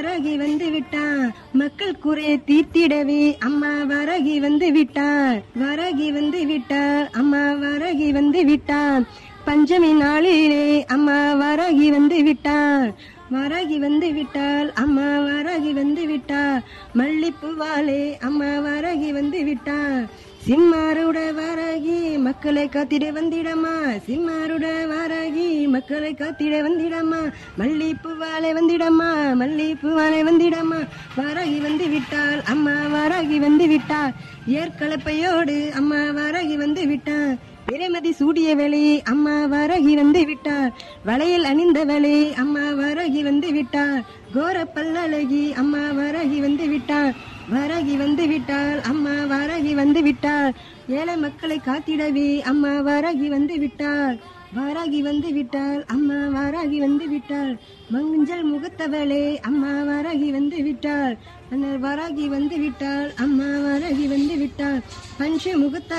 வரகி வந்து விட்டான் மக்கள் குறைய தீர்த்திடவே அம்மா வரகி வந்து விட்டான் வரகி வந்து விட்டாள் அம்மா வரகி வந்து விட்டான் பஞ்சமி நாளிலே அம்மா வரகி வந்து விட்டாள் வரகி வந்து விட்டாள் அம்மா வரகி வந்து விட்டாள் மல்லிப்பூவாலே அம்மா வரகி வந்து விட்டாள் சிம்மாருட வரகி மக்களை காத்திட வந்திடமா சிம்மாருட வரகி மக்களை காத்திட வந்திடமா மல்லிப்பூவாலே வந்திடமா மல்லிப்பூவாலே வந்திடமா வரகி வந்து விட்டாள் அம்மா வரகி வந்து விட்டாள் ஏற்கலப்பையோடு அம்மா வரகி வந்து விட்டாள் விரைமதி சூடிய வேலை அம்மா வரகி வந்து விட்டார் வளையல் அணிந்த வேலை அம்மா வரகி வந்து விட்டார் கோர பல்லழகி அம்மா வரகி வந்து விட்டார் வரகி வந்து விட்டாள் அம்மா வரகி வந்து விட்டாள் ஏழை மக்களை காத்திடவே அம்மா வரகி வந்து விட்டாள் வாராகி வந்து விட்டாள் அம்மா வாராகி வந்து விட்டாள் மஞ்சள் முகத்தவளே அம்மா வாராகி வந்து விட்டாள் அண்ணர் வராகி வந்து விட்டாள் அம்மா வராகி வந்து விட்டாள் பஞ்ச முகத்த